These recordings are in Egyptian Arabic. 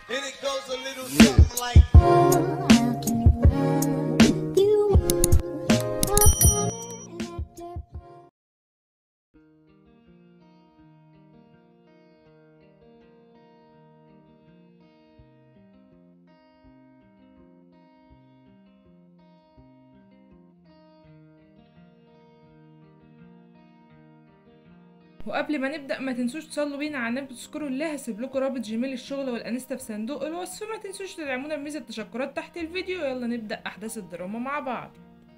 And it goes a little something like. وقبل ما نبدا ما تنسوش تصلوا بينا على النبي تذكروا الله هسيب لكم رابط جيميل الشغل والانستا في صندوق الوصف ما تنسوش تدعمونا بميزه تشكرات تحت الفيديو يلا نبدا احداث الدراما مع بعض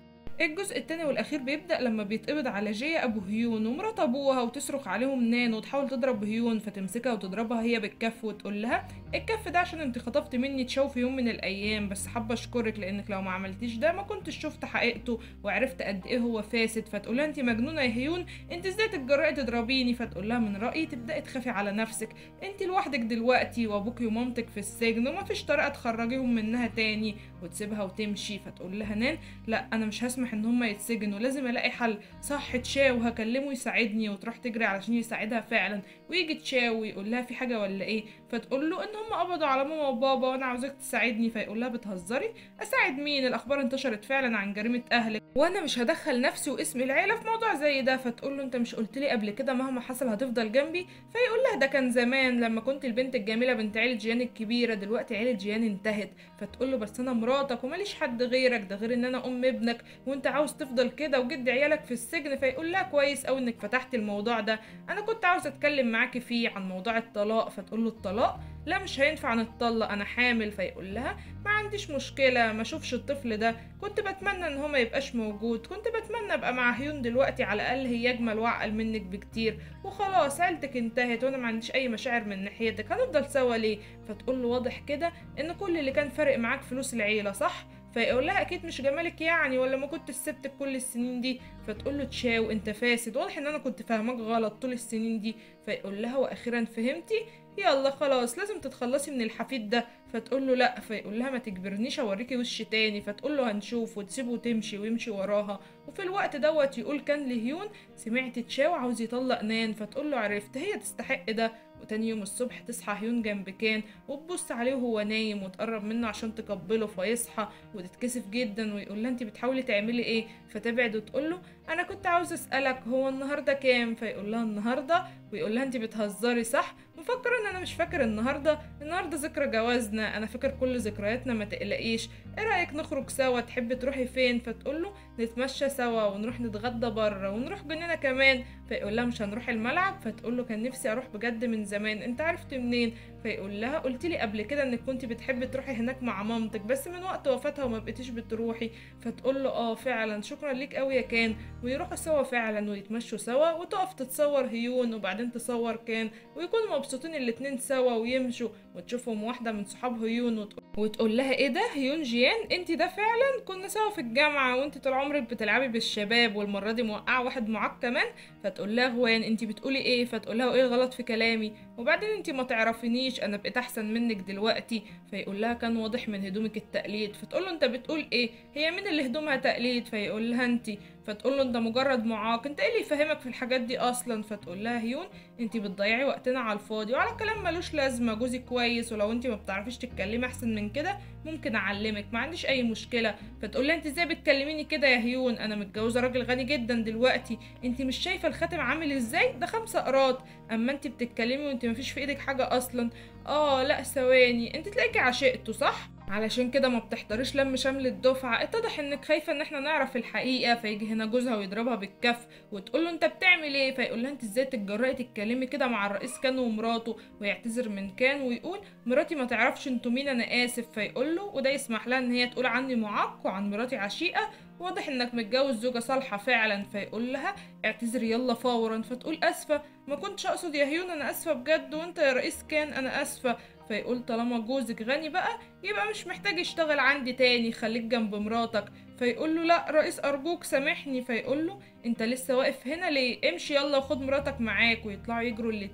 الجزء التاني والاخير بيبدا لما بيتقبض على جيا ابو هيون ومرات ابوها وتصرخ عليهم نان وتحاول تضرب هيون فتمسكها وتضربها هي بالكف وتقول لها الكف ده عشان انت خطفت مني تشاو في يوم من الايام بس حابه اشكرك لانك لو ما عملتيش ده ما كنتش شفت حقيقته وعرفت قد ايه هو فاسد فتقول لها انت مجنونه يا هيون انت ازاي تتجرأي تضربيني فتقول لها من رايي تبداي تخافي على نفسك انت لوحدك دلوقتي وابوكي ومامتك في السجن ومفيش طريقه تخرجيهم منها تاني وتسيبها وتمشي فتقول لها نان لا انا مش هسمح ان هم يتسجنوا لازم الاقي حل صح تشاو هكلمه يساعدني وتروح تجري علشان يساعدها فعلا ويجي تشاو ويقول لها في حاجه ولا ايه فتقول له ان هم قبضوا على ماما وبابا وانا عاوزاك تساعدني فيقول لها بتهزري اساعد مين الاخبار انتشرت فعلا عن جريمه اهلك وانا مش هدخل نفسي واسم العيله في موضوع زي ده فتقول له انت مش قلت لي قبل كده مهما حصل هتفضل جنبي فيقول لها ده كان زمان لما كنت البنت الجميله بنت عيله جيان الكبيره دلوقتي عيله جيان انتهت فتقول له بس انا مراتك وماليش حد غيرك ده غير ان انا ام ابنك وانت عاوز تفضل كده وجد عيالك في السجن فيقول لها كويس قوي انك فتحت الموضوع ده انا كنت عاوز اتكلم معاكي فيه عن موضوع الطلاق فتقول له الطلاق لا مش هينفع نتطلق انا حامل فيقول لها ما عنديش مشكله ما اشوفش الطفل ده كنت بتمنى ان هو ما يبقاش موجود كنت بتمنى ابقى مع هيون دلوقتي على الاقل هي اجمل واعقل منك بكتير وخلاص عيلتك انتهت وانا ما عنديش اي مشاعر من ناحيتك هنفضل سوا ليه فتقول له واضح كده ان كل اللي كان فارق معاك فلوس العيله صح فيقول لها اكيد مش جمالك يعني ولا ما كنت سبتك كل السنين دي فتقول له تشاو انت فاسد واضح ان انا كنت فاهمك غلط طول السنين دي فيقول لها واخيرا فهمتي يلا خلاص لازم تتخلصي من الحفيد ده فتقول له لا فيقول لها ما تجبرنيش اوريكي وش تاني فتقول له هنشوف وتسيبه تمشي ويمشي وراها وفي الوقت دوت يقول كان لهيون سمعت تشاو عاوز يطلق نان فتقول له عرفت هي تستحق ده وتاني يوم الصبح تصحى هيون جنب كان وتبص عليه وهو نايم وتقرب منه عشان تقبله فيصحى وتتكسف جدا ويقول لها انت بتحاولي تعملي ايه فتبعد وتقول له انا كنت عاوز اسالك هو النهارده كام فيقول لها النهارده ويقول لها انت بتهزري صح مفكره ان انا مش فاكر النهارده النهارده ذكرى جوازنا انا فاكر كل ذكرياتنا ما تقلقيش ايه رايك نخرج سوا تحبي تروحي فين فتقول له نتمشى سوا ونروح نتغدى بره ونروح جنينه كمان فيقول لها مش هنروح الملعب فتقول له كان نفسي اروح بجد من زمان انت عرفت منين فيقول لها قلت لي قبل كده انك كنت بتحبي تروحي هناك مع مامتك بس من وقت وفاتها وما بقيتيش بتروحي فتقول له اه فعلا شكرا ليك قوي يا كان ويروحوا سوا فعلا ويتمشوا سوا وتقف تتصور هيون وبعدين تصور كان ويكونوا مبسوطين الاتنين سوا ويمشوا وتشوفهم واحده من صحاب هيون وتقول, وتقول لها ايه ده هيون جيان انت ده فعلا كنا سوا في الجامعه وانت طول عمرك بتلعبي بالشباب والمره دي موقعه واحد معاك كمان فتقول لها هوان انت بتقولي ايه فتقول لها ايه غلط في كلامي وبعدين انت ما تعرفينيش انا بقيت احسن منك دلوقتي فيقول لها كان واضح من هدومك التقليد فتقول له انت بتقول ايه هي مين اللي هدومها تقليد فيقول لها انت فتقول له انت مجرد معاق انت ايه اللي يفهمك في الحاجات دي اصلا فتقول لها هيون انت بتضيعي وقتنا على الفاضي وعلى كلام ملوش لازمه جوزي كويس ولو انت ما بتعرفيش تتكلمي احسن من كده ممكن اعلمك ما عنديش اي مشكله فتقول لها انت ازاي بتكلميني كده يا هيون انا متجوزه راجل غني جدا دلوقتي انت مش شايفه الخاتم عامل ازاي ده خمسة قراط اما انت بتتكلمي وانت مفيش في ايدك حاجه اصلا اه لا ثواني انت تلاقيكي عشقته صح علشان كده ما بتحضريش لم شمل الدفعة اتضح انك خايفة ان احنا نعرف الحقيقة فيجي هنا جوزها ويضربها بالكف وتقول له انت بتعمل ايه فيقول لها انت ازاي تتجرأي تتكلمي كده مع الرئيس كان ومراته ويعتذر من كان ويقول مراتي ما تعرفش انتوا مين انا اسف فيقول له وده يسمح لها ان هي تقول عني معاق وعن مراتي عشيقة واضح انك متجوز زوجة صالحة فعلا فيقول لها اعتذري يلا فورا فتقول اسفة ما كنتش اقصد يا هيون انا اسفة بجد وانت يا رئيس كان انا اسفة فيقول طالما جوزك غني بقى يبقى مش محتاج يشتغل عندي تاني خليك جنب مراتك فيقول له لا رئيس ارجوك سامحني فيقول له انت لسه واقف هنا ليه امشي يلا وخد مراتك معاك ويطلعوا يجروا الاتنين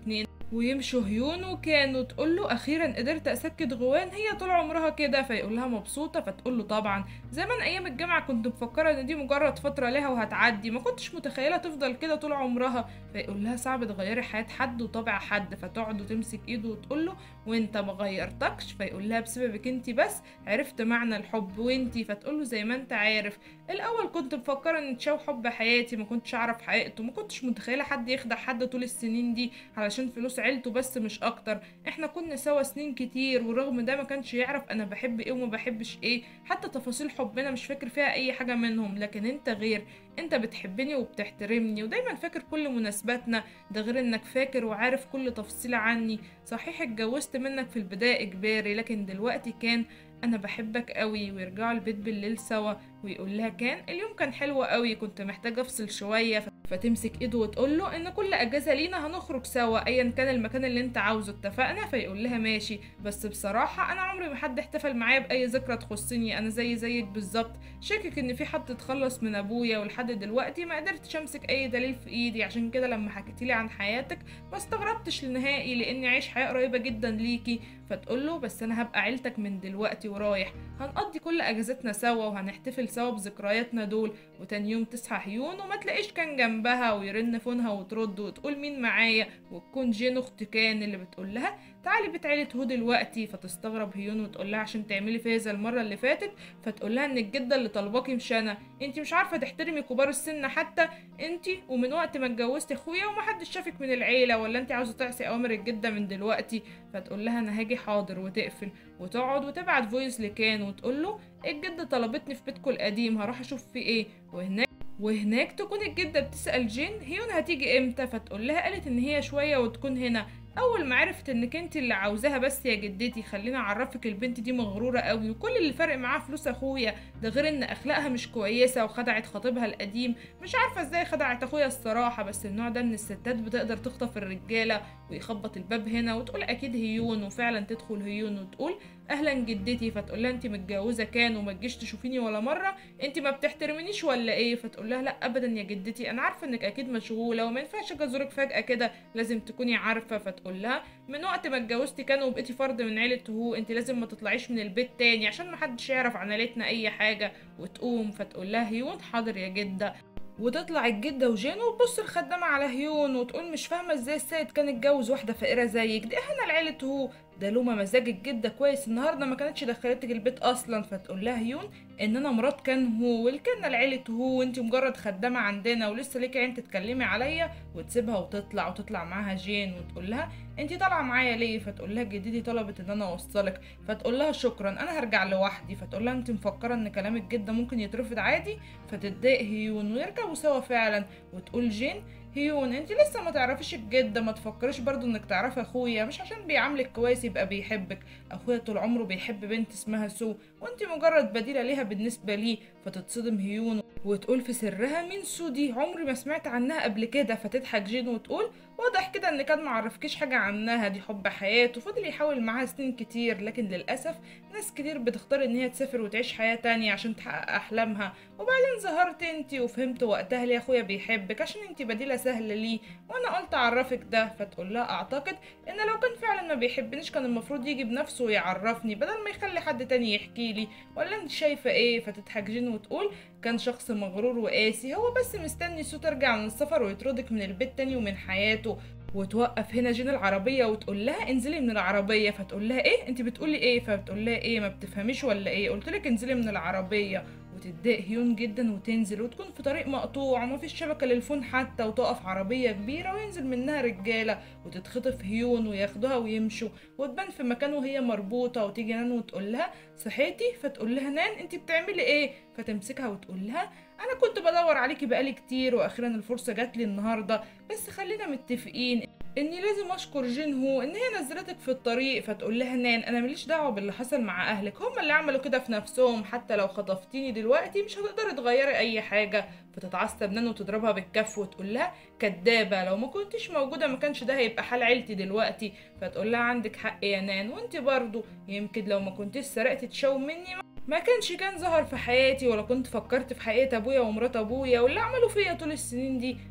ويمشوا هيون وكان وتقول له اخيرا قدرت اسكت غوان هي طول عمرها كده فيقول لها مبسوطه فتقول له طبعا زمان ايام الجامعه كنت مفكره ان دي مجرد فتره لها وهتعدي ما كنتش متخيله تفضل كده طول عمرها فيقول لها صعب تغيري حياه حد وطبع حد فتقعد وتمسك ايده وتقول له وانت ما غيرتكش فيقول لها بسببك انت بس عرفت معنى الحب وانتي فتقول له زي ما انت عارف الاول كنت مفكره ان تشاو حب حياتي ما كنتش اعرف حقيقته ما كنتش متخيله حد يخدع حد طول السنين دي علشان فلوس عيلته بس مش اكتر احنا كنا سوا سنين كتير ورغم ده ما كانش يعرف انا بحب ايه وما بحبش ايه حتى تفاصيل حبنا مش فاكر فيها اي حاجه منهم لكن انت غير انت بتحبني وبتحترمني ودايما فاكر كل مناسباتنا ده غير انك فاكر وعارف كل تفصيلة عني صحيح اتجوزت منك في البداية اجباري لكن دلوقتي كان انا بحبك قوي ويرجعوا البيت بالليل سوا ويقول لها كان اليوم كان حلو قوي كنت محتاجه افصل شويه فتمسك ايده وتقول له ان كل اجازه لينا هنخرج سوا ايا كان المكان اللي انت عاوزه اتفقنا فيقول لها ماشي بس بصراحه انا عمري ما حد احتفل معايا باي ذكرى تخصني انا زي زيك بالظبط شاكك ان في حد اتخلص من ابويا ولحد دلوقتي ما قدرتش امسك اي دليل في ايدي عشان كده لما حكيتيلي عن حياتك ما استغربتش نهائي لاني عايش حياه قريبه جدا ليكي فتقول له بس انا هبقى عيلتك من دلوقتي ورايح هنقضي كل اجازتنا سوا وهنحتفل سوا بذكرياتنا دول وتاني يوم تصحى هيون وما تلاقيش كان جنبها ويرن فونها وترد وتقول مين معايا وتكون جين اخت كان اللي بتقول لها تعالي بيت عيلة هو دلوقتي فتستغرب هيون وتقول لها عشان تعملي فيا زي المرة اللي فاتت فتقول لها ان الجدة اللي طالباكي مش انا انت مش عارفة تحترمي كبار السن حتى انت ومن وقت ما اتجوزتي اخويا ومحدش شافك من العيلة ولا انت عاوزة تعصي اوامر الجدة من دلوقتي فتقول لها انا هاجي حاضر وتقفل وتقعد وتبعت فويس لكان وتقول له الجدة طلبتني في بيتكم القديم هروح اشوف في ايه وهناك وهناك تكون الجدة بتسأل جين هيون هتيجي امتى فتقول لها قالت ان هي شوية وتكون هنا اول ما عرفت انك انت اللي عاوزاها بس يا جدتي خليني اعرفك البنت دي مغروره قوي وكل اللي فارق معاها فلوس اخويا ده غير ان اخلاقها مش كويسه وخدعت خطيبها القديم مش عارفه ازاي خدعت اخويا الصراحه بس النوع ده من الستات بتقدر تخطف الرجاله ويخبط الباب هنا وتقول اكيد هيون وفعلا تدخل هيون وتقول اهلا جدتي فتقول لها انت متجوزه كان وما تجيش تشوفيني ولا مره انت ما بتحترمنيش ولا ايه فتقول لها لا ابدا يا جدتي انا عارفه انك اكيد مشغوله وما ينفعش اجي ازورك فجاه كده لازم تكوني عارفه فتقول لها من وقت ما اتجوزتي كان وبقيتي فرد من عيله هو انت لازم ما تطلعيش من البيت تاني عشان ما حدش يعرف عن عيلتنا اي حاجه وتقوم فتقول لها هيون حاضر يا جده وتطلع الجدة وجين وتبص الخدامة على هيون وتقول مش فاهمة ازاي السيد كان اتجوز واحدة فقيرة زيك دي احنا العيلة هو ده لوما مزاج الجدة كويس النهاردة ما كانتش دخلتك البيت اصلا فتقول لها هيون ان انا مرات كان هو والكنا العيلة هو وانت مجرد خدامة عندنا ولسه ليكي عين تتكلمي عليا وتسيبها وتطلع وتطلع معاها جين وتقول لها انت طالعة معايا ليه فتقول لها جدتي طلبت ان انا اوصلك فتقول لها شكرا انا هرجع لوحدي فتقول لها انت مفكرة ان كلام الجدة ممكن يترفض عادي فتتضايق هيون ويرجعوا سوا فعلا وتقول جين هيون انت لسه ما تعرفيش الجدة ما تفكريش برضو انك تعرفي اخويا مش عشان بيعاملك كويس يبقى بيحبك اخويا طول عمره بيحب بنت اسمها سو وانت مجرد بديلة ليها بالنسبة ليه فتتصدم هيون وتقول في سرها مين سو دي عمري ما سمعت عنها قبل كده فتضحك جين وتقول واضح كده ان كان معرفكيش حاجة عنها دي حب حياته فضل يحاول معاها سنين كتير لكن للأسف ناس كتير بتختار ان هي تسافر وتعيش حياة تانية عشان تحقق احلامها وبعدين ظهرت انتي وفهمت وقتها ليه اخويا بيحبك عشان انتي بديلة سهلة ليه وانا قلت اعرفك ده فتقول لها اعتقد ان لو كان فعلا ما بيحبنيش كان المفروض يجي بنفسه ويعرفني بدل ما يخلي حد تاني يحكي لي ولا انت شايفة ايه فتضحك جين وتقول كان شخص مغرور وقاسي هو بس مستني سو ترجع من السفر ويطردك من البيت تاني ومن حياته وتوقف هنا جين العربيه وتقول لها انزلي من العربيه فتقول لها ايه انت بتقولي ايه فبتقول لها ايه ما بتفهميش ولا ايه قلت لك انزلي من العربيه وتتضايق هيون جدا وتنزل وتكون في طريق مقطوع ومفيش شبكه للفون حتى وتقف عربيه كبيره وينزل منها رجاله وتتخطف هيون وياخدوها ويمشوا وتبان في مكان وهي مربوطه وتيجي نان وتقول لها صحيتي فتقول لها نان انت بتعملي ايه فتمسكها وتقول لها انا كنت بدور عليكي بقالي كتير واخيرا الفرصه جات لي النهارده بس خلينا متفقين اني لازم اشكر جين هو ان هي نزلتك في الطريق فتقول لها نان انا ماليش دعوه باللي حصل مع اهلك هم اللي عملوا كده في نفسهم حتى لو خطفتيني دلوقتي مش هتقدري تغيري اي حاجه فتتعصب نان وتضربها بالكف وتقول لها كدابه لو ما كنتش موجوده ما كانش ده هيبقى حال عيلتي دلوقتي فتقول لها عندك حق يا نان وانت برضو يمكن لو ما كنتش سرقتي تشاو مني ما كانش كان ظهر في حياتي ولا كنت فكرت في حقيقة ابويا ومرات ابويا واللي عملوا فيا طول السنين دي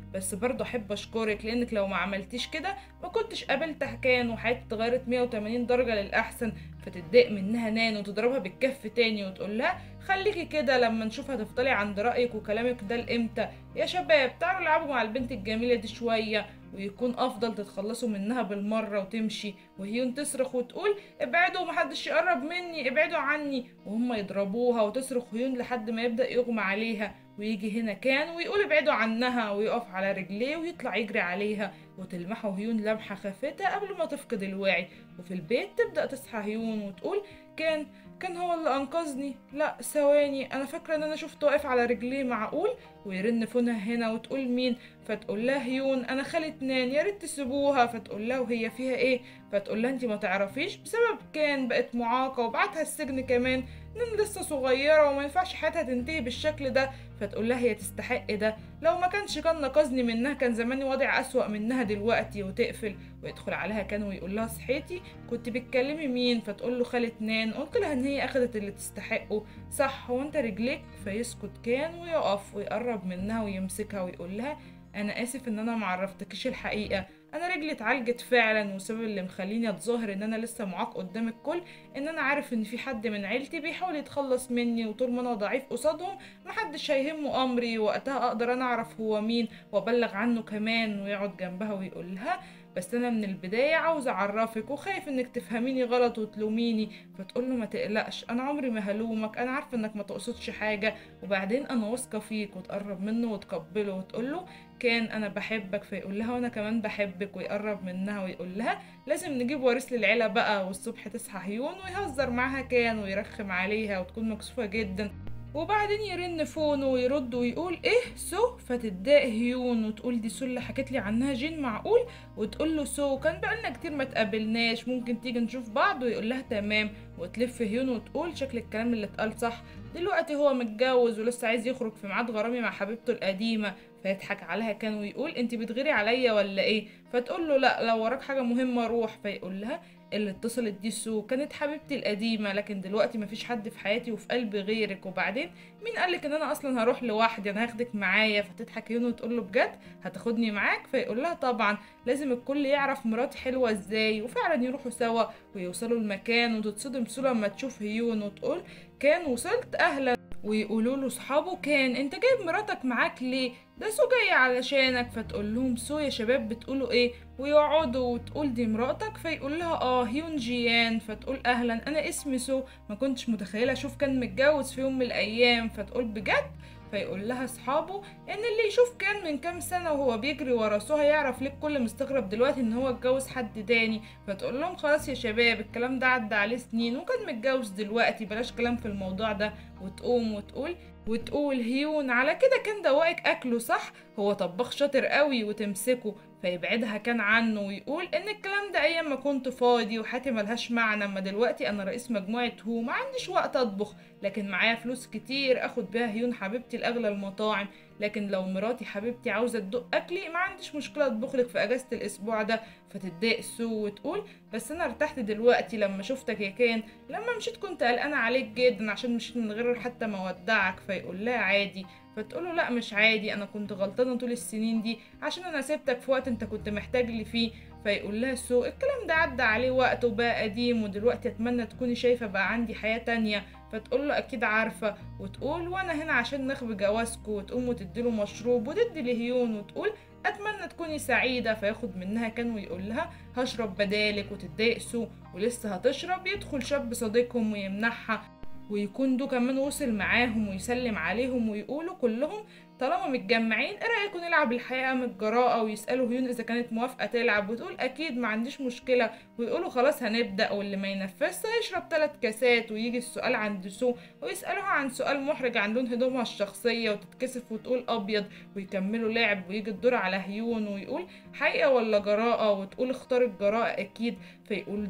بس برضه احب اشكرك لانك لو ما عملتيش كده ما كنتش قابلت كان وحياتي اتغيرت 180 درجه للاحسن فتتضايق منها نان وتضربها بالكف تاني وتقول لها خليكي كده لما نشوف هتفضلي عند رايك وكلامك ده لامتى يا شباب تعالوا العبوا مع البنت الجميله دي شويه ويكون افضل تتخلصوا منها بالمره وتمشي وهيون تصرخ وتقول ابعدوا محدش يقرب مني ابعدوا عني وهم يضربوها وتصرخ هيون لحد ما يبدا يغمى عليها ويجي هنا كان ويقول ابعدوا عنها ويقف على رجليه ويطلع يجري عليها وتلمحه هيون لمحة خافتة قبل ما تفقد الوعي وفي البيت تبدأ تصحى هيون وتقول كان كان هو اللي أنقذني لا ثواني أنا فاكرة إن أنا شفته واقف على رجليه معقول ويرن فونها هنا وتقول مين فتقول لها هيون أنا خالة نان يا ريت تسيبوها فتقول لها وهي فيها إيه فتقول لها أنت ما تعرفيش بسبب كان بقت معاقة وبعتها السجن كمان نان لسه صغيرة وما ينفعش حياتها تنتهي بالشكل ده فتقول لها هي تستحق ده لو ما كانش كان نقذني منها كان زماني وضع أسوأ منها دلوقتي وتقفل ويدخل عليها كان ويقول لها صحيتي كنت بتكلمي مين فتقول له خالة نان قلت لها ان هي اخدت اللي تستحقه صح هو انت رجليك فيسكت كان ويقف ويقرب منها ويمسكها ويقول لها انا اسف ان انا معرفتكيش الحقيقه انا رجلي اتعالجت فعلا والسبب اللي مخليني اتظاهر ان انا لسه معاق قدام الكل ان انا عارف ان في حد من عيلتي بيحاول يتخلص مني وطول ما انا ضعيف قصادهم محدش هيهمه امري وقتها اقدر انا اعرف هو مين وابلغ عنه كمان ويقعد جنبها ويقول لها بس انا من البدايه عاوز اعرفك وخايف انك تفهميني غلط وتلوميني فتقول له ما تقلقش انا عمري ما هلومك انا عارفه انك ما تقصدش حاجه وبعدين انا واثقه فيك وتقرب منه وتقبله وتقول له كان انا بحبك فيقول لها وانا كمان بحبك ويقرب منها ويقول لها لازم نجيب وريث للعيله بقى والصبح تصحى هيون ويهزر معاها كان ويرخم عليها وتكون مكسوفه جدا وبعدين يرن فونه ويرد ويقول ايه سو فتتضايق هيون وتقول دي سو اللي حكت لي عنها جين معقول وتقول له سو كان بقالنا كتير ما تقابلناش ممكن تيجي نشوف بعض ويقول لها تمام وتلف هيون وتقول شكل الكلام اللي اتقال صح دلوقتي هو متجوز ولسه عايز يخرج في ميعاد غرامي مع حبيبته القديمه فيضحك عليها كان ويقول انت بتغيري عليا ولا ايه فتقول له لا لو وراك حاجه مهمه روح فيقول لها اللي اتصلت دي سو كانت حبيبتي القديمة لكن دلوقتي مفيش حد في حياتي وفي قلبي غيرك وبعدين مين قالك ان انا اصلا هروح لوحدي انا هاخدك معايا فتضحك يونو وتقول له بجد هتاخدني معاك فيقول لها طبعا لازم الكل يعرف مراتي حلوة ازاي وفعلا يروحوا سوا ويوصلوا المكان وتتصدم سو لما تشوف هيون وتقول كان وصلت اهلا ويقولوا له صحابه كان انت جايب مراتك معاك ليه ده سو جاي علشانك فتقول لهم سو يا شباب بتقولوا ايه ويقعدوا وتقول دي مراتك فيقول لها اه هيون جيان فتقول اهلا انا اسمي سو ما كنتش متخيله اشوف كان متجوز في يوم من الايام فتقول بجد فيقول لها اصحابه ان اللي يشوف كان من كام سنه وهو بيجري ورا سو هيعرف ليه الكل مستغرب دلوقتي ان هو اتجوز حد تاني فتقول لهم خلاص يا شباب الكلام ده عدى عليه سنين وكان متجوز دلوقتي بلاش كلام في الموضوع ده وتقوم وتقول وتقول هيون على كده كان دوائك اكله صح هو طباخ شاطر قوي وتمسكه فيبعدها كان عنه ويقول ان الكلام ده ايام ما كنت فاضي وحياتي ملهاش معنى اما دلوقتي انا رئيس مجموعه هو ما عنديش وقت اطبخ لكن معايا فلوس كتير اخد بيها هيون حبيبتي لاغلى المطاعم لكن لو مراتي حبيبتي عاوزه تدق اكلي ما عنديش مشكله اطبخ لك في اجازه الاسبوع ده فتتضايق سو وتقول بس انا ارتحت دلوقتي لما شفتك يا كان لما مشيت كنت قلقانه عليك جدا عشان مشيت من غير حتى ما اودعك فيقول لها عادي فتقوله لا مش عادي انا كنت غلطانه طول السنين دي عشان انا سبتك في وقت انت كنت محتاج لي فيه فيقول لها سو الكلام ده عدى عليه وقت وبقى قديم ودلوقتي اتمنى تكوني شايفه بقى عندي حياه تانية فتقول له اكيد عارفه وتقول وانا هنا عشان نخبي جوازكم وتقوم وتديله مشروب وتدي لهيون وتقول اتمنى تكوني سعيده فياخد منها كان ويقول لها هشرب بدالك وتتضايق سو ولسه هتشرب يدخل شاب صديقهم ويمنحها ويكون دو كمان وصل معاهم ويسلم عليهم ويقولوا كلهم طالما متجمعين ايه رايكم نلعب الحقيقه من الجراءه ويسالوا هيون اذا كانت موافقه تلعب وتقول اكيد ما عنديش مشكله ويقولوا خلاص هنبدا واللي ما ينفذش هيشرب ثلاث كاسات ويجي السؤال عند سو ويسالوها عن سؤال محرج عن لون هدومها الشخصيه وتتكسف وتقول ابيض ويكملوا لعب ويجي الدور على هيون ويقول حقيقه ولا جراءه وتقول اختار الجراءه اكيد فيقول دو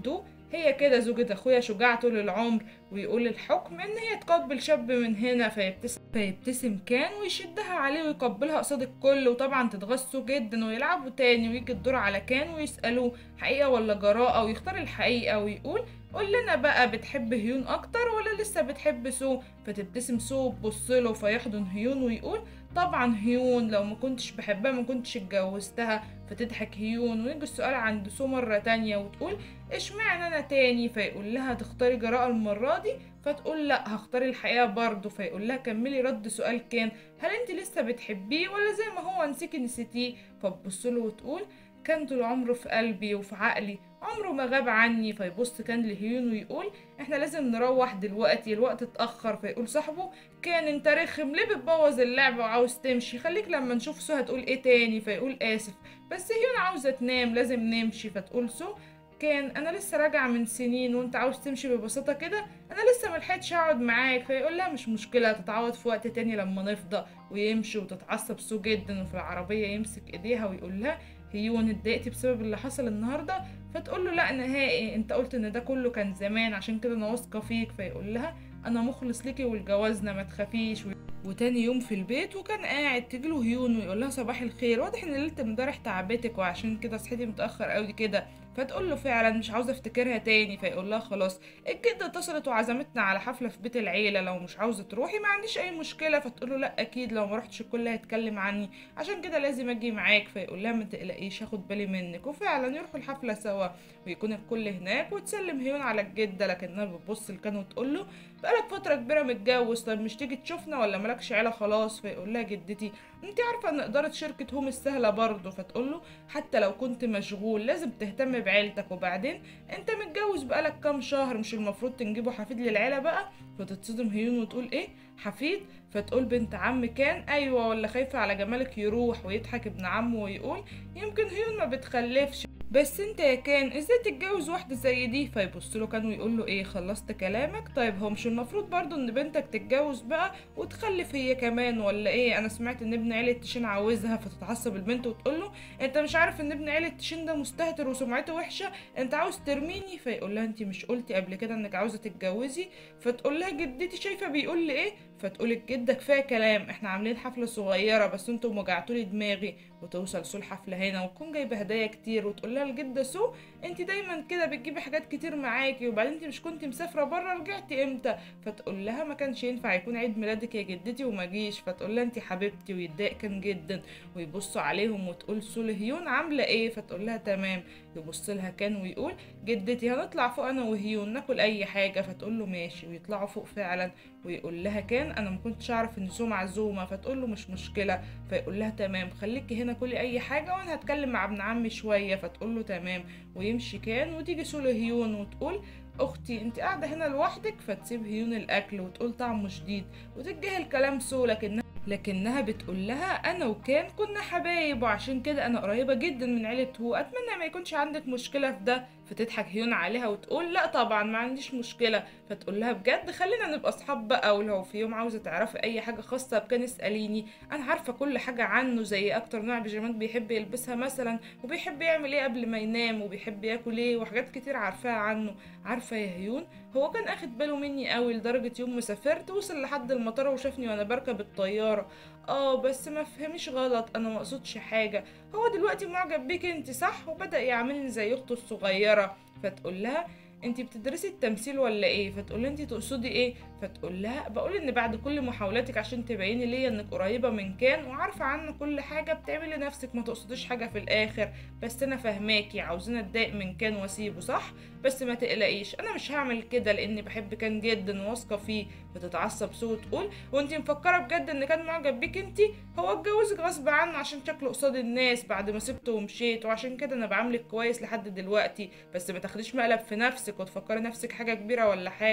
هي كده زوجة اخويا شجاعة طول العمر ويقول الحكم ان هي تقبل شاب من هنا فيبتسم فيبتسم كان ويشدها عليه ويقبلها قصاد الكل وطبعا تتغصوا جدا ويلعبوا تاني ويجي الدور على كان ويسألوه حقيقة ولا جراءة ويختار الحقيقة ويقول قول لنا بقى بتحب هيون اكتر ولا لسه بتحب سو فتبتسم سو وتبصله فيحضن هيون ويقول طبعا هيون لو ما كنتش بحبها ما كنتش اتجوزتها فتضحك هيون ويجي السؤال عند سو مرة تانية وتقول اشمعنى انا تاني فيقول لها تختاري جراءة المرة دي فتقول لا هختار الحقيقة برضه فيقول لها كملي رد سؤال كان هل انت لسه بتحبيه ولا زي ما هو نسيكي نسيتيه فتبصله وتقول كان طول عمره في قلبي وفي عقلي عمره ما غاب عني فيبص كان لهيون ويقول احنا لازم نروح دلوقتي الوقت اتأخر فيقول صاحبه كان انت رخم ليه بتبوظ اللعبة وعاوز تمشي خليك لما نشوف سو هتقول ايه تاني فيقول اسف بس هيون عاوزة تنام لازم نمشي فتقول سو كان انا لسه راجعه من سنين وانت عاوز تمشي ببساطه كده انا لسه ملحقتش اقعد معاك فيقول لها مش مشكله تتعوض في وقت تاني لما نفضى ويمشي وتتعصب سو جدا وفي العربيه يمسك ايديها ويقول لها هيون اتضايقتي بسبب اللي حصل النهارده فتقول له لا نهائي انت قلت ان ده كله كان زمان عشان كده انا واثقه فيك فيقول لها انا مخلص ليكي ولجوازنا ما تخافيش وتاني يوم في البيت وكان قاعد تجيله هيون ويقول لها صباح الخير واضح ان ليله امبارح تعبتك وعشان كده صحيتي متاخر قوي كده فتقول له فعلا مش عاوزه افتكرها تاني فيقول لها خلاص الجده اتصلت وعزمتنا على حفله في بيت العيله لو مش عاوزه تروحي ما عنديش اي مشكله فتقول له لا اكيد لو ما رحتش الكل هيتكلم عني عشان كده لازم اجي معاك فيقول لها ما تقلقيش هاخد بالي منك وفعلا يروحوا الحفله سوا ويكون الكل هناك وتسلم هيون على الجده لكنها بتبص لكان وتقول له بقالك فتره كبيره متجوز طب مش تيجي تشوفنا ولا مالكش عيله خلاص فيقول لها جدتي انت عارفه ان اداره شركه هوم السهله برضه فتقول له حتى لو كنت مشغول لازم تهتم بعيلتك وبعدين انت متجوز بقالك كام شهر مش المفروض تنجبوا حفيد للعيله بقى فتتصدم هيون وتقول ايه حفيد فتقول بنت عم كان ايوه ولا خايفه على جمالك يروح ويضحك ابن عمه ويقول يمكن هيون ما بتخلفش بس انت يا كان ازاي تتجوز واحده زي دي فيبص له كان ويقول له ايه خلصت كلامك طيب هو مش المفروض برضو ان بنتك تتجوز بقى وتخلف هي كمان ولا ايه انا سمعت ان ابن عيله تشين عاوزها فتتعصب البنت وتقول له انت مش عارف ان ابن عيله تشين ده مستهتر وسمعته وحشه انت عاوز ترميني فيقول لها انت مش قلتي قبل كده انك عاوزه تتجوزي فتقول لها جدتي شايفه بيقول لي ايه فتقول الجده كفايه كلام احنا عاملين حفله صغيره بس انتوا وجعتولي دماغي وتوصل سو الحفله هنا وتكون جايبه هدايا كتير وتقول لها الجده سو انت دايما كده بتجيبي حاجات كتير معاكي وبعدين انت مش كنت مسافره بره رجعتي امتى فتقول لها ما كانش ينفع يكون عيد ميلادك يا جدتي وما جيش فتقول لها انت حبيبتي ويتضايق كان جدا ويبصوا عليهم وتقول سو لهيون عامله ايه فتقول لها تمام يبص لها كان ويقول جدتي هنطلع فوق انا وهيون ناكل اي حاجه فتقول له ماشي ويطلعوا فوق فعلا ويقول لها كان انا ما كنتش اعرف ان سو معزومه فتقول له مش مشكله فيقول لها تمام خليكي هنا كلي اي حاجه وانا هتكلم مع ابن عمي شويه فتقول له تمام ويمشي كان وتيجي سو لهيون وتقول اختي انت قاعده هنا لوحدك فتسيب هيون الاكل وتقول طعمه شديد وتتجاهل كلام سو لكنها لكنها بتقول لها انا وكان كنا حبايب وعشان كده انا قريبه جدا من عيله هو اتمنى ما يكونش عندك مشكله في ده فتضحك هيون عليها وتقول لا طبعا ما عنديش مشكله فتقول لها بجد خلينا نبقى اصحاب بقى ولو في يوم عاوزه تعرفي اي حاجه خاصه بكان اساليني انا عارفه كل حاجه عنه زي اكتر نوع بيجامات بيحب يلبسها مثلا وبيحب يعمل ايه قبل ما ينام وبيحب ياكل ايه وحاجات كتير عارفاها عنه عارفه يا هيون هو كان اخد باله مني قوي لدرجه يوم ما سافرت وصل لحد المطار وشافني وانا بركب الطياره اه بس ما فهميش غلط انا ما اقصدش حاجه هو دلوقتي معجب بيك انت صح وبدا يعاملني زي اخته الصغيره فتقول لها انت بتدرسي التمثيل ولا ايه فتقول انت تقصدي ايه فتقول لها بقول ان بعد كل محاولاتك عشان تبيني ليا انك قريبه من كان وعارفه عنه كل حاجه بتعملي نفسك ما تقصديش حاجه في الاخر بس انا فاهماكي عاوزين اتضايق من كان واسيبه صح بس ما تقلقيش انا مش هعمل كده لاني بحب كان جدا وواثقه فيه فتتعصب سو وتقول وانت مفكره بجد ان كان معجب بيك انت هو اتجوزك غصب عنه عشان شكله قصاد الناس بعد ما سبته ومشيت وعشان كده انا بعاملك كويس لحد دلوقتي بس ما تاخديش مقلب في نفسك وتفكري نفسك حاجه كبيره ولا حاجه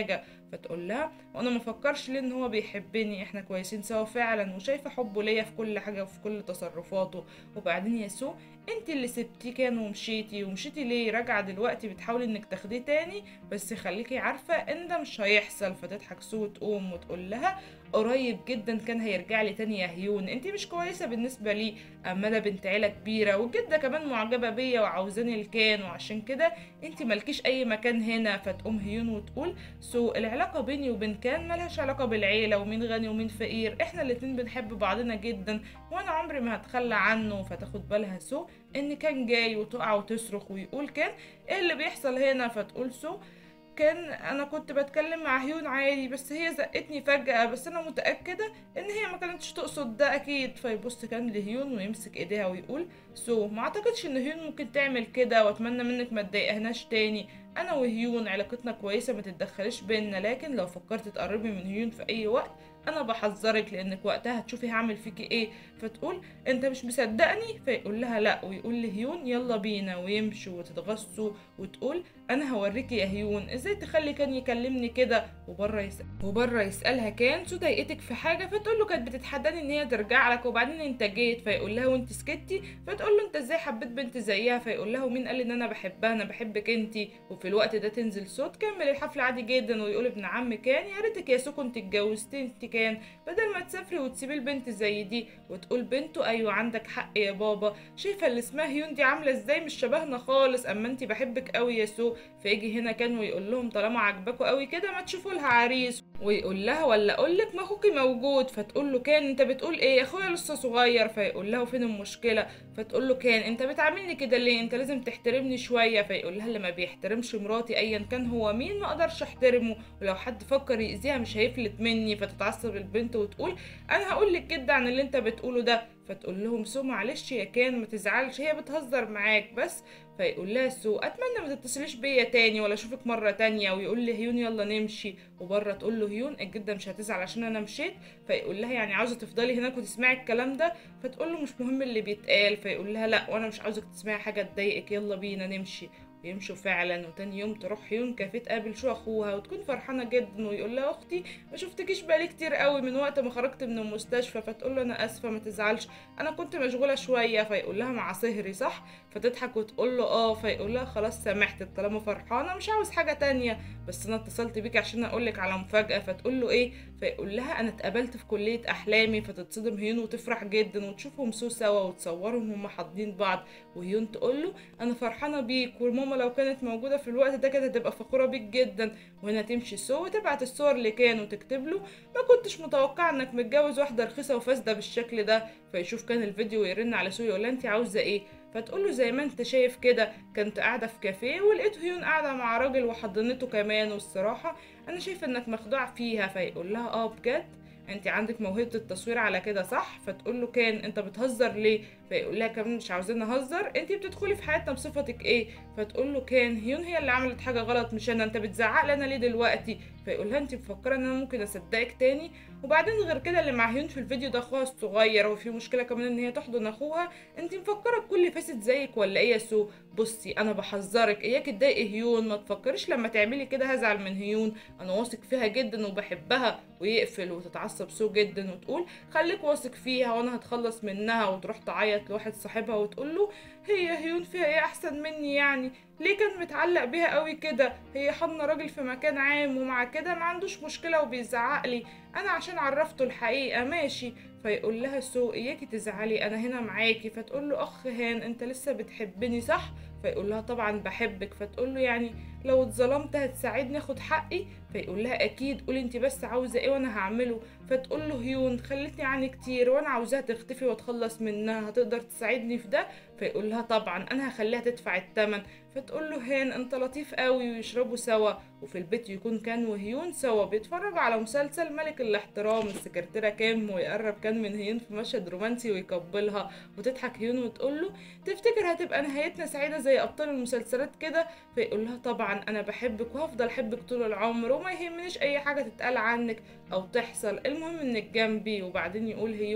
فتقول لها وانا ما فكرش ليه ان هو بيحبني احنا كويسين سوا فعلا وشايفه حبه ليا في كل حاجه وفي كل تصرفاته وبعدين يا سو انت اللي سبتيه كان ومشيتي ومشيتي ليه راجعه دلوقتي بتحاولي انك تاخديه تاني بس خليكي عارفه ان ده مش هيحصل فتضحك سو وتقوم وتقول لها قريب جدا كان هيرجع لي تاني يا هيون انت مش كويسه بالنسبه لي اما انا بنت عيله كبيره والجده كمان معجبه بيا وعاوزاني الكان وعشان كده انت مالكيش اي مكان هنا فتقوم هيون وتقول سو العلاقه بيني وبين كان ملهاش علاقه بالعيله ومين غني ومين فقير احنا الاتنين بنحب بعضنا جدا وانا عمري ما هتخلى عنه فتاخد بالها سو ان كان جاي وتقع وتصرخ ويقول كان ايه اللي بيحصل هنا فتقول سو كان انا كنت بتكلم مع هيون عادي بس هي زقتني فجأة بس انا متأكدة ان هي ما كانتش تقصد ده اكيد فيبص كان لهيون ويمسك ايديها ويقول سو ما اعتقدش ان هيون ممكن تعمل كده واتمنى منك ما تضايقهناش تاني انا وهيون علاقتنا كويسة ما تتدخليش بينا لكن لو فكرت تقربي من هيون في اي وقت انا بحذرك لانك وقتها هتشوفي هعمل فيكي ايه فتقول انت مش مصدقني فيقول لها لا ويقول لهيون يلا بينا ويمشوا وتتغصوا وتقول انا هوريكي يا هيون ازاي تخلي كان يكلمني كده وبره يسأل وبره يسالها كان شو ضايقتك في حاجه فتقول له كانت بتتحداني ان هي ترجع لك وبعدين انت جيت فيقول لها وانت سكتي فتقول له انت ازاي حبيت بنت زيها فيقول لها ومين قال ان انا بحبها انا بحبك انت وفي الوقت ده تنزل صوت كمل الحفله عادي جدا ويقول ابن عم كان يا ريتك يا سو كنت اتجوزتي انت كان بدل ما تسافري وتسيبي البنت زي دي وتقول بنته ايوه عندك حق يا بابا شايفه اللي اسمها هيون دي عامله ازاي مش شبهنا خالص اما انت بحبك قوي يا سو فيجي هنا كان ويقول لهم طالما عجبكوا قوي كده ما تشوفوا لها عريس ويقول لها ولا اقول لك ما اخوكي موجود فتقول له كان انت بتقول ايه اخويا لسه صغير فيقول لها فين المشكله فتقول له كان انت بتعاملني كده ليه انت لازم تحترمني شويه فيقول لها اللي ما بيحترمش مراتي ايا كان هو مين ما اقدرش احترمه ولو حد فكر يأذيها مش هيفلت مني فتتعصب البنت وتقول انا هقول لك جدا عن اللي انت بتقوله ده فتقول لهم سو معلش يا كان ما تزعلش هي بتهزر معاك بس فيقول لها سو اتمنى ما تتصليش بيا تاني ولا اشوفك مره تانية ويقول لي هيون يلا نمشي وبره تقول له هيون الجده مش هتزعل عشان انا مشيت فيقول لها يعني عاوزه تفضلي هناك وتسمعي الكلام ده فتقول له مش مهم اللي بيتقال فيقول لها لا وانا مش عاوزك تسمعي حاجه تضايقك يلا بينا نمشي ويمشوا فعلا وتاني يوم تروح هيون كافيه تقابل شو اخوها وتكون فرحانه جدا ويقول لها اختي ما شفتكيش بقالي كتير قوي من وقت ما خرجت من المستشفى فتقول له انا اسفه ما تزعلش انا كنت مشغوله شويه فيقول لها مع سهري صح فتضحك وتقول له اه فيقول لها خلاص سامحتك طالما فرحانه مش عاوز حاجه تانية بس انا اتصلت بيك عشان اقول لك على مفاجاه فتقول له ايه فيقول لها انا اتقابلت في كليه احلامي فتتصدم هيون وتفرح جدا وتشوفهم سو سوا وتصورهم هما حاضنين بعض وهيون تقول له انا فرحانه بيك والماما لو كانت موجوده في الوقت ده كانت هتبقى فخوره بيك جدا وهنا تمشي سو وتبعت الصور اللي كان وتكتب له ما كنتش متوقعه انك متجوز واحده رخيصه وفاسده بالشكل ده فيشوف كان الفيديو ويرن على سو يقول لها انت عاوزه ايه فتقول له زي ما انت شايف كده كنت قاعده في كافيه ولقيت هيون قاعده مع راجل وحضنته كمان والصراحه انا شايفه انك مخدوع فيها فيقول لها اه بجد انت عندك موهبه التصوير على كده صح فتقول له كان انت بتهزر ليه فيقول لها كمان مش عاوزين نهزر انت بتدخلي في حياتنا بصفتك ايه فتقول له كان هيون هي اللي عملت حاجه غلط مش انا انت بتزعق لي انا ليه دلوقتي فيقول لها انت مفكره ان انا ممكن اصدقك تاني وبعدين غير كده اللي مع هيون في الفيديو ده اخوها الصغير وفي مشكله كمان ان هي تحضن اخوها انت مفكره الكل فاسد زيك ولا ايه يا سو بصي انا بحذرك اياك تضايقي هيون ما تفكريش لما تعملي كده هزعل من هيون انا واثق فيها جدا وبحبها ويقفل وتتعصب سو جدا وتقول خليك واثق فيها وانا هتخلص منها وتروح تعيط لواحد صاحبها وتقول له هي هيون فيها ايه احسن مني يعني ليه كان متعلق بيها قوي كده هي حضنه راجل في مكان عام ومع كده ما عندوش مشكله وبيزعق لي انا عشان عرفته الحقيقه ماشي فيقول لها سو اياكي تزعلي انا هنا معاكي فتقول له اخ هان انت لسه بتحبني صح فيقول لها طبعا بحبك فتقول له يعني لو اتظلمت هتساعدني اخد حقي فيقول لها اكيد قولي انت بس عاوزه ايه وانا هعمله فتقول له هيون خلتني عني كتير وانا عاوزاها تختفي واتخلص منها هتقدر تساعدني في ده فيقول لها طبعا انا هخليها تدفع الثمن فتقول له هان انت لطيف قوي ويشربوا سوا وفي البيت يكون كان وهيون سوا بيتفرجوا على مسلسل ملك الاحترام السكرتيره كام ويقرب كان من هيون في مشهد رومانسي ويقبلها وتضحك هيون وتقول له تفتكر هتبقى نهايتنا سعيده زي ابطال المسلسلات كده فيقول لها طبعا انا بحبك وهفضل احبك طول العمر وما يهمنيش اي حاجه تتقال عنك او تحصل المهم انك جنبي وبعدين يقول هيون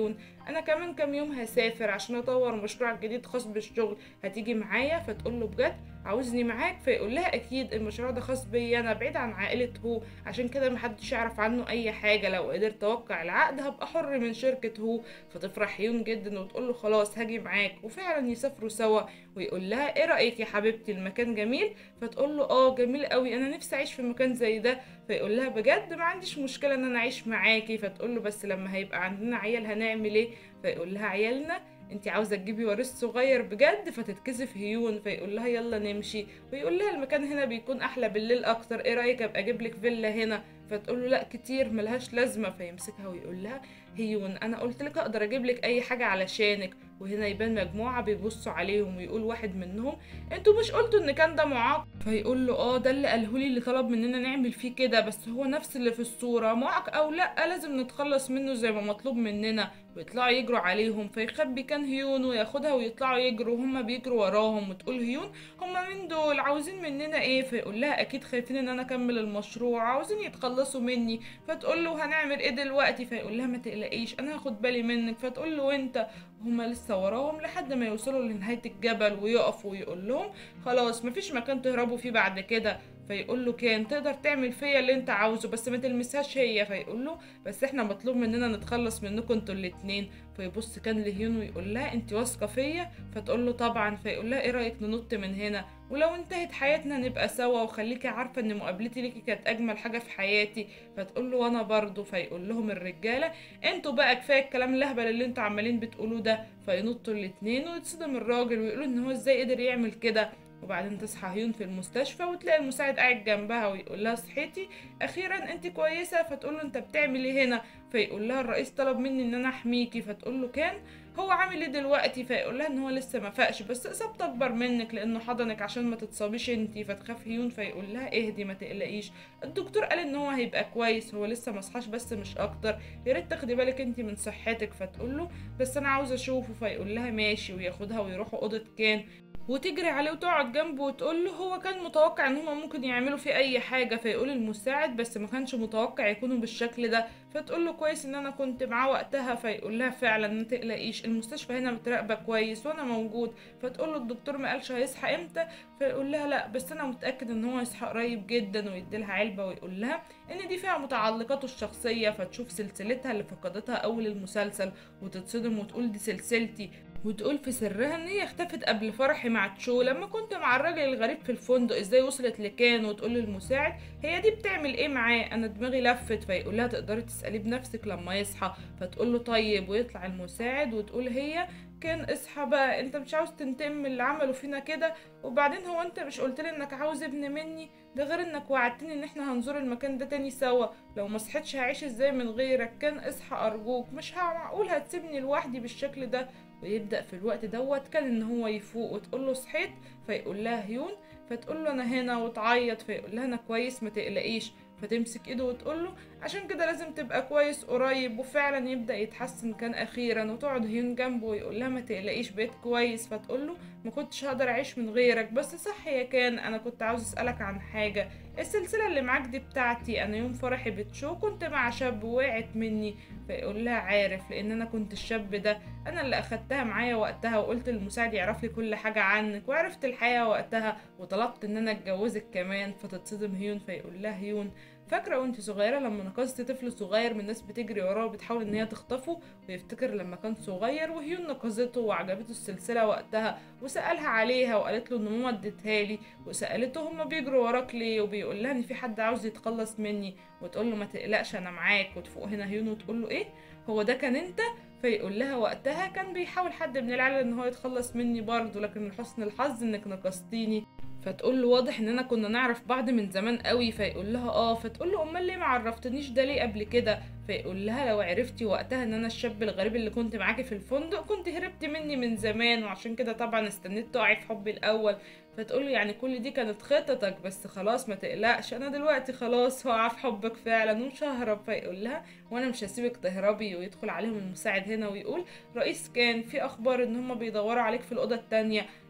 انا كمان كام يوم هسافر عشان اطور مشروع جديد خاص بالشغل هتيجي معايا فتقول له بجد عاوزني معاك فيقول لها اكيد المشروع ده خاص بيا انا بعيد عن عائله هو عشان كده محدش يعرف عنه اي حاجه لو قدرت اوقع العقد هبقى حر من شركه هو فتفرح هيون جدا وتقول له خلاص هاجي معاك وفعلا يسافروا سوا ويقول لها ايه رايك يا حبيبتي المكان جميل فتقول له اه جميل قوي انا نفسي اعيش في مكان زي ده فيقول لها بجد ما عنديش مشكله ان انا اعيش معاكي فتقول له بس لما هيبقى عندنا عيال هنعمل ايه فيقول لها عيالنا انت عاوزه تجيبي وريث صغير بجد فتتكسف هيون فيقول لها يلا نمشي ويقول لها المكان هنا بيكون احلى بالليل اكتر ايه رايك ابقى اجيب لك فيلا هنا فتقول له لا كتير ملهاش لازمه فيمسكها ويقول لها هيون انا قلت لك اقدر اجيب لك اي حاجه علشانك وهنا يبان مجموعه بيبصوا عليهم ويقول واحد منهم انتوا مش قلتوا ان كان ده معاق فيقول له اه ده اللي قالهولي اللي طلب مننا نعمل فيه كده بس هو نفس اللي في الصوره معاق او لا لازم نتخلص منه زي ما مطلوب مننا ويطلعوا يجروا عليهم فيخبي كان هيون وياخدها ويطلعوا يجروا هما بيجروا وراهم وتقول هيون هما مين دول عاوزين مننا ايه فيقول لها اكيد خايفين ان انا اكمل المشروع عاوزين يتخلصوا مني فتقول له هنعمل ايه دلوقتي فيقول لها ما تقلقيش انا هاخد بالي منك فتقول له انت هما لسه وراهم لحد ما يوصلوا لنهاية الجبل ويقفوا ويقول لهم خلاص مفيش مكان تهربوا فيه بعد كده فيقول له كان تقدر تعمل فيا اللي انت عاوزه بس ما تلمسهاش هي فيقول له بس احنا مطلوب مننا نتخلص منكم انتوا الاتنين فيبص كان لهيون ويقول لها انت واثقه فيا فتقول له طبعا فيقول لها ايه رايك ننط من هنا ولو انتهت حياتنا نبقى سوا وخليكي عارفه ان مقابلتي ليكي كانت اجمل حاجه في حياتي فتقول له وانا برضه فيقول لهم الرجاله انتوا بقى كفايه الكلام الاهبل اللي انتوا عمالين بتقولوه ده فينطوا الاتنين ويتصدم الراجل ويقولوا ان هو ازاي قدر يعمل كده وبعدين تصحى هيون في المستشفى وتلاقي المساعد قاعد جنبها ويقول لها صحيتي اخيرا انت كويسه فتقول له انت بتعمل ايه هنا فيقول لها الرئيس طلب مني ان انا احميكي فتقول له كان هو عامل ايه دلوقتي فيقول لها ان هو لسه ما فاقش بس اصابته اكبر منك لانه حضنك عشان ما تتصابيش انتي فتخاف هيون فيقول لها اهدي ما تقلقيش الدكتور قال ان هو هيبقى كويس هو لسه ما صحاش بس مش اكتر يا ريت تاخدي بالك انتي من صحتك فتقول له بس انا عاوزه اشوفه فيقول لها ماشي وياخدها ويروحوا اوضه كان وتجري عليه وتقعد جنبه وتقول له هو كان متوقع ان هما ممكن يعملوا فيه اي حاجه فيقول المساعد بس ما كانش متوقع يكونوا بالشكل ده فتقول له كويس ان انا كنت معاه وقتها فيقول لها فعلا ما تقلقيش المستشفى هنا متراقبه كويس وانا موجود فتقول له الدكتور ما قالش هيصحى امتى فيقول لها لا بس انا متاكد ان هو يصحى قريب جدا ويديلها علبه ويقول لها ان دي فيها متعلقاته الشخصيه فتشوف سلسلتها اللي فقدتها اول المسلسل وتتصدم وتقول دي سلسلتي وتقول في سرها ان هي اختفت قبل فرحي مع تشو لما كنت مع الراجل الغريب في الفندق ازاي وصلت لكان وتقول للمساعد هي دي بتعمل ايه معاه انا دماغي لفت فيقول لها تقدري تساليه بنفسك لما يصحى فتقول له طيب ويطلع المساعد وتقول هي كان اصحى بقى انت مش عاوز تنتقم من اللي عملوا فينا كده وبعدين هو انت مش قلت لي انك عاوز ابن مني ده غير انك وعدتني ان احنا هنزور المكان ده تاني سوا لو ما صحيتش هعيش ازاي من غيرك كان اصحى ارجوك مش معقول هتسيبني لوحدي بالشكل ده ويبدا في الوقت دوت كان ان هو يفوق وتقول له صحيت فيقول لها هيون فتقول له انا هنا وتعيط فيقول لها انا كويس ما تقلقيش فتمسك ايده وتقول له عشان كده لازم تبقى كويس قريب وفعلا يبدا يتحسن كان اخيرا وتقعد هيون جنبه ويقول لها ما تقلقيش بقيت كويس فتقول له ما كنتش هقدر اعيش من غيرك بس صح يا كان انا كنت عاوز اسالك عن حاجه السلسله اللي معاك دي بتاعتي انا يوم فرحي بتشو كنت مع شاب وقعت مني فيقول لها عارف لان انا كنت الشاب ده انا اللي اخدتها معايا وقتها وقلت للمساعد يعرف لي كل حاجه عنك وعرفت الحياه وقتها وطلبت ان انا اتجوزك كمان فتتصدم هيون فيقول لها هيون فاكره وانت صغيره لما نقصت طفل صغير من الناس بتجري وراه وبتحاول ان هي تخطفه ويفتكر لما كان صغير وهيون نقذته وعجبته السلسله وقتها وسالها عليها وقالت له ان ماما اديتها لي وسالته هما بيجروا وراك ليه وبيقول لها ان في حد عاوز يتخلص مني وتقول له ما تقلقش انا معاك وتفوق هنا هيون وتقول له ايه هو ده كان انت فيقول لها وقتها كان بيحاول حد من العيله ان هو يتخلص مني برضه لكن لحسن الحظ انك نقصتيني فتقول له واضح اننا كنا نعرف بعض من زمان قوي فيقول لها اه فتقول له امال ليه ما عرفتنيش ده ليه قبل كده فيقول لها لو عرفتي وقتها ان انا الشاب الغريب اللي كنت معاكي في الفندق كنت هربت مني من زمان وعشان كده طبعا استنيت تقعي في حبي الاول فتقول له يعني كل دي كانت خطتك بس خلاص ما تقلقش انا دلوقتي خلاص هقع في حبك فعلا ومش ههرب فيقول لها وانا مش هسيبك تهربي ويدخل عليهم المساعد هنا ويقول رئيس كان في اخبار ان هم بيدوروا عليك في الاوضه التانية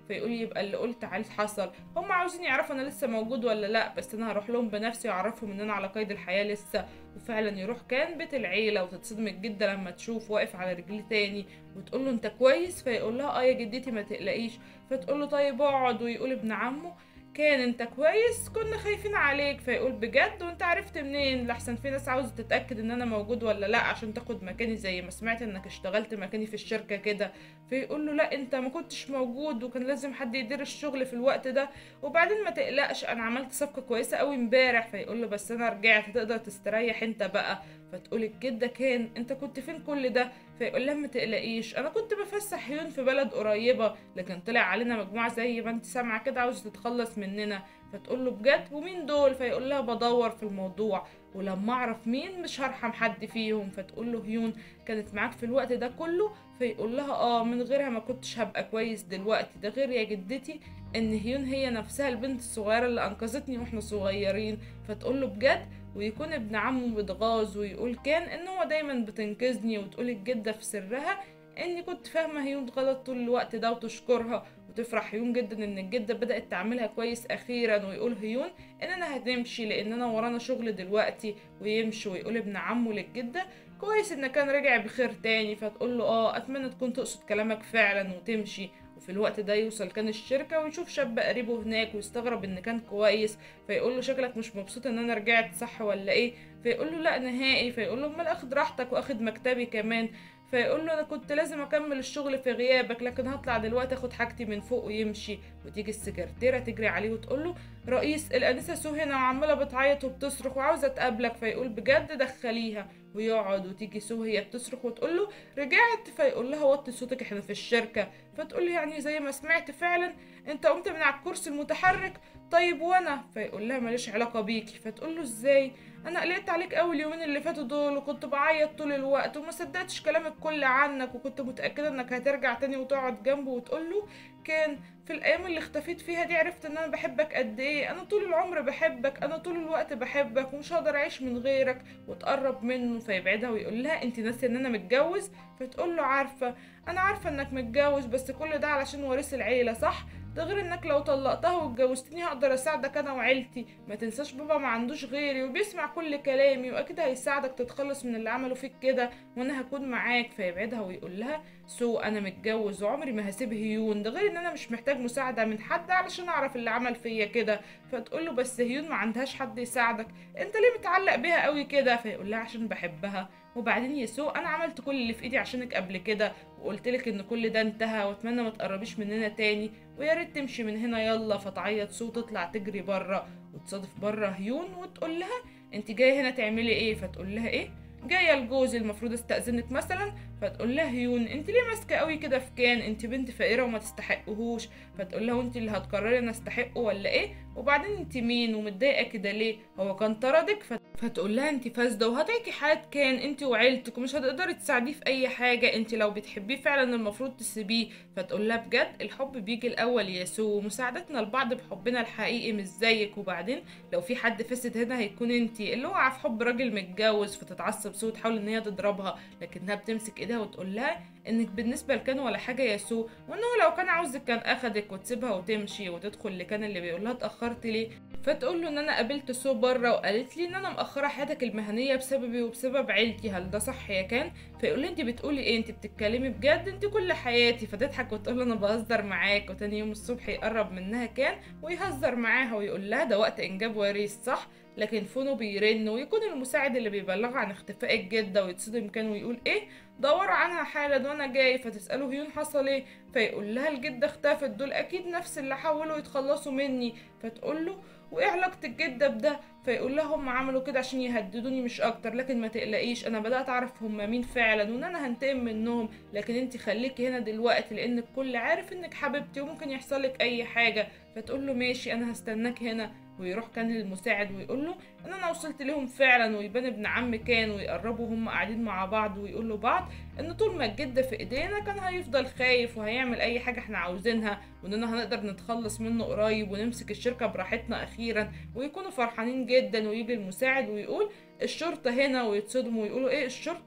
فيقول يبقى اللي قلت عليه حصل هم عاوزين يعرفوا انا لسه موجود ولا لا بس انا هروح لهم بنفسي واعرفهم ان انا على قيد الحياه لسه وفعلا يروح كان بيت العيله وتتصدم الجده لما تشوف واقف على رجليه تاني وتقول له انت كويس فيقول لها اه يا جدتي ما تقلقيش فتقول له طيب اقعد ويقول ابن عمه كان انت كويس كنا خايفين عليك فيقول بجد وانت عرفت منين لحسن في ناس عاوزه تتاكد ان انا موجود ولا لا عشان تاخد مكاني زي ما سمعت انك اشتغلت مكاني في الشركه كده فيقول له لا انت ما كنتش موجود وكان لازم حد يدير الشغل في الوقت ده وبعدين ما تقلقش انا عملت صفقه كويسه قوي امبارح فيقول له بس انا رجعت تقدر تستريح انت بقى فتقول الجده كان انت كنت فين كل ده فيقول لها ما تقلقيش انا كنت بفسح عيون في بلد قريبه لكن طلع علينا مجموعه زي ما انت سامعه كده عاوزه تتخلص مننا فتقول له بجد ومين دول فيقول لها بدور في الموضوع ولما اعرف مين مش هرحم حد فيهم فتقول له هيون كانت معاك في الوقت ده كله فيقول لها اه من غيرها ما كنتش هبقى كويس دلوقتي ده غير يا جدتي ان هيون هي نفسها البنت الصغيره اللي انقذتني واحنا صغيرين فتقول له بجد ويكون ابن عمه متغاظ ويقول كان ان هو دايما بتنقذني وتقول الجده في سرها اني كنت فاهمه هيون غلط طول الوقت ده وتشكرها وتفرح هيون جدا ان الجده بدات تعملها كويس اخيرا ويقول هيون ان انا هتمشي لان انا ورانا شغل دلوقتي ويمشي ويقول ابن عمه للجده كويس ان كان رجع بخير تاني فتقول له اه اتمنى تكون تقصد كلامك فعلا وتمشي وفي الوقت ده يوصل كان الشركه ويشوف شاب قريبه هناك ويستغرب ان كان كويس فيقول له شكلك مش مبسوط ان انا رجعت صح ولا ايه فيقول له لا نهائي فيقول له امال اخد راحتك واخد مكتبي كمان فيقول له انا كنت لازم اكمل الشغل في غيابك لكن هطلع دلوقتي اخد حاجتي من فوق ويمشي وتيجي السكرتيره تجري عليه وتقول له رئيس الانسه سو هنا وعماله بتعيط وبتصرخ وعاوزه تقابلك فيقول بجد دخليها ويقعد وتيجي سو هي بتصرخ وتقول له رجعت فيقول لها وطي صوتك احنا في الشركه فتقول له يعني زي ما سمعت فعلا انت قمت من على الكرسي المتحرك طيب وانا فيقول لها ماليش علاقه بيكي فتقول له ازاي انا قلقت عليك قوي اليومين اللي فاتوا دول وكنت بعيط طول الوقت وما صدقتش كلام الكل عنك وكنت متاكده انك هترجع تاني وتقعد جنبه وتقول له كان في الايام اللي اختفيت فيها دي عرفت ان انا بحبك قد ايه انا طول العمر بحبك انا طول الوقت بحبك ومش هقدر اعيش من غيرك وتقرب منه فيبعدها ويقول لها انت ناسيه ان انا متجوز فتقول له عارفه انا عارفه انك متجوز بس كل ده علشان ورث العيله صح ده غير انك لو طلقتها واتجوزتني هقدر اساعدك انا وعيلتي ما تنساش بابا ما عندوش غيري وبيسمع كل كلامي واكيد هيساعدك تتخلص من اللي عمله فيك كده وانا هكون معاك فيبعدها ويقول لها سو انا متجوز وعمري ما هسيب هيون ده غير ان انا مش محتاج مساعده من حد علشان اعرف اللي عمل فيا كده فتقول له بس هيون ما عندهاش حد يساعدك انت ليه متعلق بيها قوي كده فيقول لها عشان بحبها وبعدين يا سو انا عملت كل اللي في ايدي عشانك قبل كده وقلت لك ان كل ده انتهى واتمنى ما تقربيش مننا تاني ويا ريت تمشي من هنا يلا فتعيط سو تطلع تجري بره وتصادف بره هيون وتقول لها انت جايه هنا تعملي ايه فتقول لها ايه جايه لجوزي المفروض استاذنك مثلا فتقول لها هيون انت ليه ماسكه قوي كده في كان انت بنت فقيره وما تستحقهوش فتقول لها وانت اللي هتقرري انا استحقه ولا ايه وبعدين انت مين ومتضايقه كده ليه هو كان طردك فت... فتقول لها انت فاسده وهتعيكي حياه كان انت وعيلتك ومش هتقدري تساعديه في اي حاجه انت لو بتحبيه فعلا المفروض تسيبيه فتقول لها بجد الحب بيجي الاول يا سو ومساعدتنا لبعض بحبنا الحقيقي مش زيك وبعدين لو في حد فاسد هنا هيكون انت اللي وقع في حب راجل متجوز فتتعصب سو تحاول ان هي تضربها لكنها بتمسك ايدها وتقول لها انك بالنسبه لكان ولا حاجه يا سو وانه لو كان عاوزك كان اخدك وتسيبها وتمشي وتدخل لكان اللي بيقول لها اتاخرت ليه فتقول له ان انا قابلت سو بره وقالت لي ان انا مأخره حياتك المهنيه بسببي وبسبب عيلتي هل ده صح يا كان فيقول لي انت بتقولي ايه انت بتتكلمي بجد انت كل حياتي فتضحك وتقول له انا بهزر معاك وتاني يوم الصبح يقرب منها كان ويهزر معاها ويقول لها ده وقت انجاب وريث صح لكن فونه بيرن ويكون المساعد اللي بيبلغ عن اختفاء الجدة ويتصدم كان ويقول ايه دوروا عنها حالا وانا جاي فتسأله هيون حصل ايه فيقول لها الجدة اختفت دول اكيد نفس اللي حاولوا يتخلصوا مني فتقول له وايه علاقة الجدة بده فيقول لها هم عملوا كده عشان يهددوني مش اكتر لكن ما تقلقيش انا بدأت اعرف هم مين فعلا وان انا هنتقم منهم لكن انت خليكي هنا دلوقتي لان الكل عارف انك حبيبتي وممكن يحصل لك اي حاجة فتقول له ماشي انا هستناك هنا ويروح كان للمساعد ويقول له ان انا وصلت لهم فعلا ويبان ابن عم كان ويقربوا هم قاعدين مع بعض ويقولوا بعض ان طول ما الجد في ايدينا كان هيفضل خايف وهيعمل اي حاجه احنا عاوزينها واننا هنقدر نتخلص منه قريب ونمسك الشركه براحتنا اخيرا ويكونوا فرحانين جدا ويجي المساعد ويقول الشرطه هنا ويتصدموا ويقولوا ايه الشرطه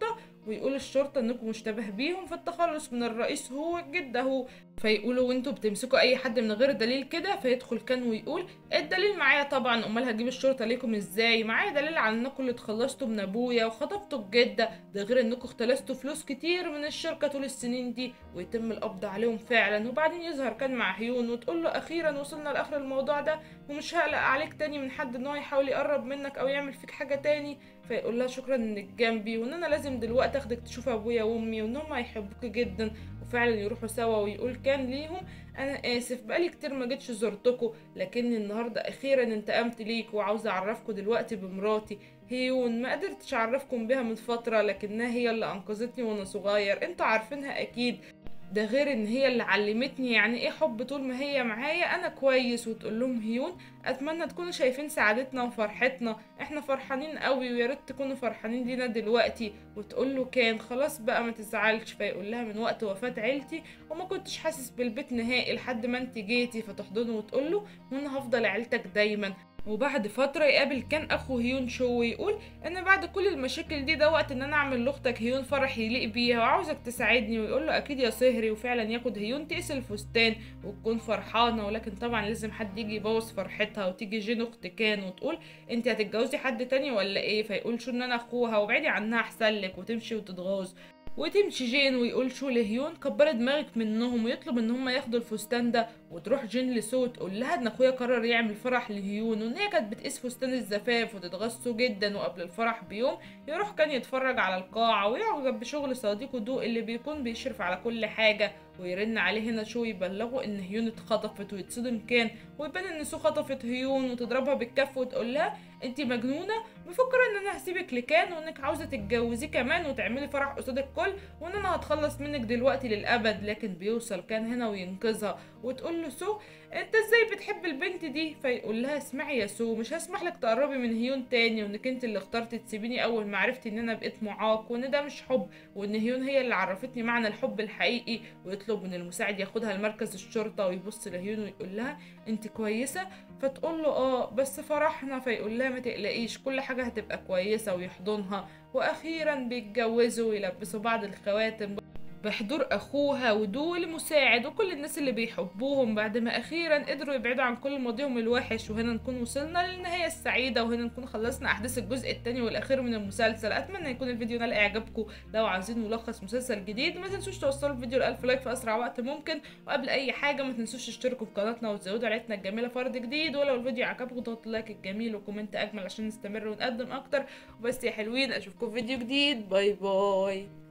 ويقول الشرطة انكم مشتبه بيهم في التخلص من الرئيس هو جده فيقولوا وانتوا بتمسكوا اي حد من غير دليل كده فيدخل كان ويقول الدليل معايا طبعا امال هجيب الشرطة ليكم ازاي معايا دليل على انكم اللي اتخلصتوا من ابويا وخطبتوا الجدة ده غير انكم اختلستوا فلوس كتير من الشركة طول السنين دي ويتم القبض عليهم فعلا وبعدين يظهر كان مع هيون وتقول له اخيرا وصلنا لاخر الموضوع ده ومش هقلق عليك تاني من حد ان هو يحاول يقرب منك او يعمل فيك حاجة تاني فيقول لها شكرا انك جنبي وان انا لازم دلوقتي اخدك تشوف ابويا وامي وان هم هيحبوك جدا وفعلا يروحوا سوا ويقول كان ليهم انا اسف بقالي كتير ما جيتش زرتكم لكني النهارده اخيرا انتقمت ليك وعاوزه اعرفكم دلوقتي بمراتي هيون ما قدرتش اعرفكم بيها من فتره لكنها هي اللي انقذتني وانا صغير انتوا عارفينها اكيد ده غير ان هي اللي علمتني يعني ايه حب طول ما هي معايا انا كويس وتقول لهم هيون اتمنى تكونوا شايفين سعادتنا وفرحتنا احنا فرحانين قوي ويا ريت تكونوا فرحانين لينا دلوقتي وتقول له كان خلاص بقى ما تزعلش فيقول لها من وقت وفاة عيلتي وما كنتش حاسس بالبيت نهائي لحد ما انت جيتي فتحضنه وتقول له وانا هفضل عيلتك دايما وبعد فترة يقابل كان أخو هيون شو ويقول إن بعد كل المشاكل دي ده وقت إن أنا أعمل لأختك هيون فرح يليق بيها وعاوزك تساعدني ويقول له أكيد يا صهري وفعلا ياخد هيون تقيس الفستان وتكون فرحانة ولكن طبعا لازم حد يجي يبوظ فرحتها وتيجي جين أخت كان وتقول أنت هتتجوزي حد تاني ولا إيه فيقول شو إن أنا أخوها وابعدي عنها أحسن لك وتمشي وتتغاظ وتمشي جين ويقول شو لهيون كبر دماغك منهم ويطلب ان هم ياخدوا الفستان ده وتروح جين لسو تقول لها ان اخويا قرر يعمل فرح لهيون وان هي كانت بتقيس فستان الزفاف وتتغصوا جدا وقبل الفرح بيوم يروح كان يتفرج على القاعة ويعجب بشغل صديقه دو اللي بيكون بيشرف على كل حاجة ويرن عليه هنا شو يبلغه ان هيون اتخطفت ويتصدم كان ويبان ان سو خطفت هيون وتضربها بالكف وتقول لها انت مجنونه مفكره ان انا هسيبك لكان وانك عاوزه تتجوزيه كمان وتعملي فرح قصاد الكل وان انا هتخلص منك دلوقتي للابد لكن بيوصل كان هنا وينقذها وتقول له سو انت ازاي بتحب البنت دي فيقول لها اسمعي يا سو مش هسمح لك تقربي من هيون تاني وانك انت اللي اخترتي تسيبيني اول ما عرفتي ان انا بقيت معاق وان ده مش حب وان هيون هي اللي عرفتني معنى الحب الحقيقي ويطلب من المساعد ياخدها لمركز الشرطه ويبص لهيون ويقول لها انت كويسه فتقول له اه بس فرحنا فيقول لها ما تقلقيش كل حاجه هتبقى كويسه ويحضنها واخيرا بيتجوزوا ويلبسوا بعض الخواتم بحضور اخوها ودول مساعد وكل الناس اللي بيحبوهم بعد ما اخيرا قدروا يبعدوا عن كل ماضيهم الوحش وهنا نكون وصلنا للنهايه السعيده وهنا نكون خلصنا احداث الجزء الثاني والاخير من المسلسل اتمنى يكون الفيديو نال اعجابكم لو عايزين ملخص مسلسل جديد ما تنسوش توصلوا الفيديو ل 1000 لايك في اسرع وقت ممكن وقبل اي حاجه ما تنسوش تشتركوا في قناتنا وتزودوا عيلتنا الجميله فرد جديد ولو الفيديو عجبكم ضغطوا اللايك الجميل وكومنت اجمل عشان نستمر ونقدم اكتر وبس يا حلوين اشوفكم في فيديو جديد باي باي